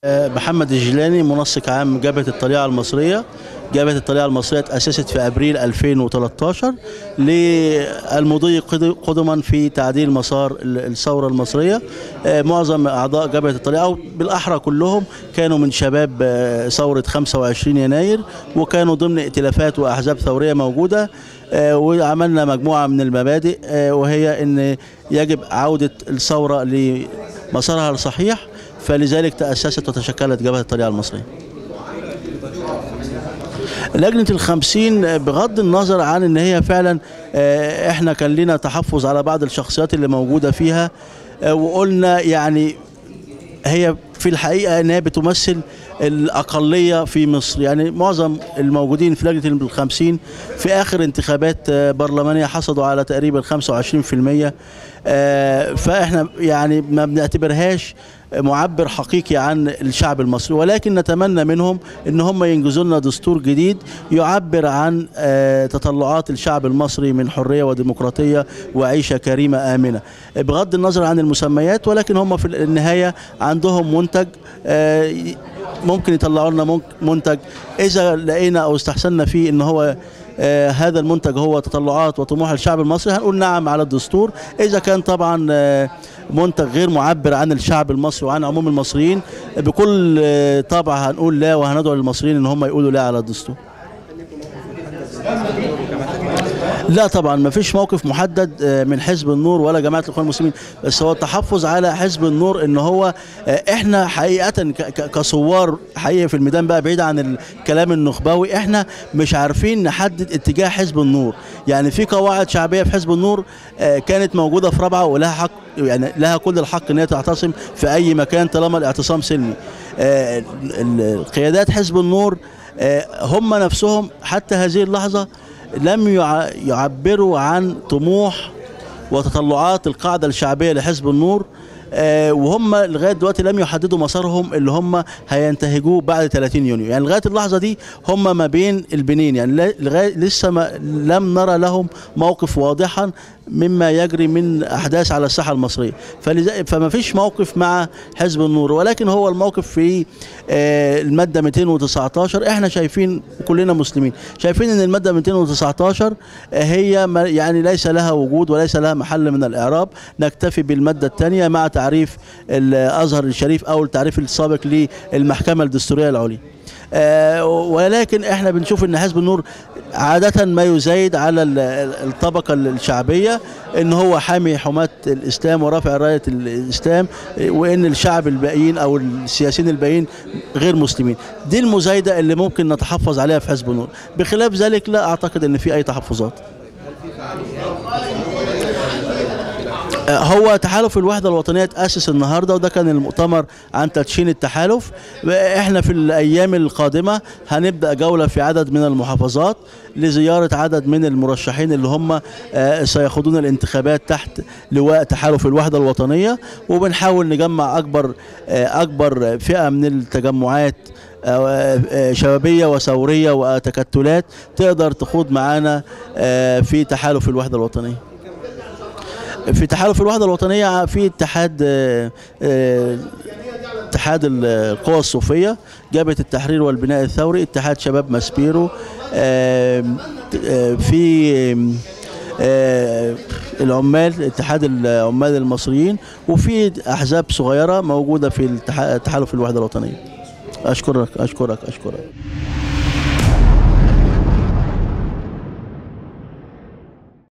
محمد الجيلاني منسق عام جبهة الطليعة المصرية جبهة الطليعة المصرية تأسست في أبريل 2013 للمضي قدما في تعديل مسار الثورة المصرية معظم أعضاء جبهة الطليعة بالأحرى كلهم كانوا من شباب ثورة 25 يناير وكانوا ضمن ائتلافات وأحزاب ثورية موجودة وعملنا مجموعة من المبادئ وهي أن يجب عودة الثورة لمسارها الصحيح فلذلك تأسست وتشكلت جبهة الطليعة المصرية لجنة الخمسين بغض النظر عن ان هي فعلا احنا كان لنا تحفظ على بعض الشخصيات اللي موجودة فيها وقلنا يعني هي في الحقيقة انها بتمثل الأقلية في مصر يعني معظم الموجودين في لجنة الخمسين في آخر انتخابات برلمانية حصلوا على تقريبا 25% فإحنا يعني ما بنعتبرهاش معبر حقيقي عن الشعب المصري ولكن نتمنى منهم ان هم ينجزوا لنا دستور جديد يعبر عن تطلعات الشعب المصري من حريه وديمقراطيه وعيشه كريمه امنه بغض النظر عن المسميات ولكن هم في النهايه عندهم منتج ممكن يطلعوا لنا منتج اذا لقينا او استحسنا فيه ان هو آه هذا المنتج هو تطلعات وطموح الشعب المصري هنقول نعم على الدستور اذا كان طبعا آه منتج غير معبر عن الشعب المصري وعن عموم المصريين بكل آه طبع هنقول لا وهندعو للمصريين ان هم يقولوا لا على الدستور لا طبعا ما فيش موقف محدد من حزب النور ولا جماعه الاخوان المسلمين بس هو التحفظ على حزب النور ان هو احنا حقيقه كثوار حقيقه في الميدان بقى بعيد عن الكلام النخبوي احنا مش عارفين نحدد اتجاه حزب النور يعني في قواعد شعبيه في حزب النور كانت موجوده في رابعه ولها حق يعني لها كل الحق ان هي تعتصم في اي مكان طالما الاعتصام سلمي قيادات حزب النور هم نفسهم حتى هذه اللحظه لم يعبروا عن طموح وتطلعات القاعدة الشعبية لحزب النور وهم لغايه دلوقتي لم يحددوا مسارهم اللي هم هينتهجوه بعد 30 يونيو يعني لغايه اللحظه دي هم ما بين البنين يعني لغايه لسه ما لم نرى لهم موقف واضحا مما يجري من احداث على الساحه المصريه فما فيش موقف مع حزب النور ولكن هو الموقف في الماده 219 احنا شايفين كلنا مسلمين شايفين ان الماده 219 هي يعني ليس لها وجود وليس لها محل من الاعراب نكتفي بالماده الثانيه مع تعريف الازهر الشريف او التعريف السابق للمحكمه الدستوريه العليا آه ولكن احنا بنشوف ان حزب النور عادة ما يزايد على الطبقة الشعبية ان هو حامي حماة الاسلام ورافع راية الاسلام وان الشعب الباقيين او السياسيين الباقيين غير مسلمين دي المزايدة اللي ممكن نتحفظ عليها في حزب النور بخلاف ذلك لا اعتقد ان في اي تحفظات هو تحالف الوحده الوطنيه تاسس النهارده وده كان المؤتمر عن تدشين التحالف احنا في الايام القادمه هنبدا جوله في عدد من المحافظات لزياره عدد من المرشحين اللي هم سيخوضون الانتخابات تحت لواء تحالف الوحده الوطنيه وبنحاول نجمع اكبر اكبر فئه من التجمعات شبابية وثورية وتكتلات تقدر تخوض معانا في تحالف الوحدة الوطنية في تحالف الوحدة الوطنية في اتحاد اتحاد القوى الصوفية جبهة التحرير والبناء الثوري اتحاد شباب ماسبيرو في العمال اتحاد العمال المصريين وفي احزاب صغيره موجوده في تحالف الوحده الوطنيه اشكرك اشكرك اشكرك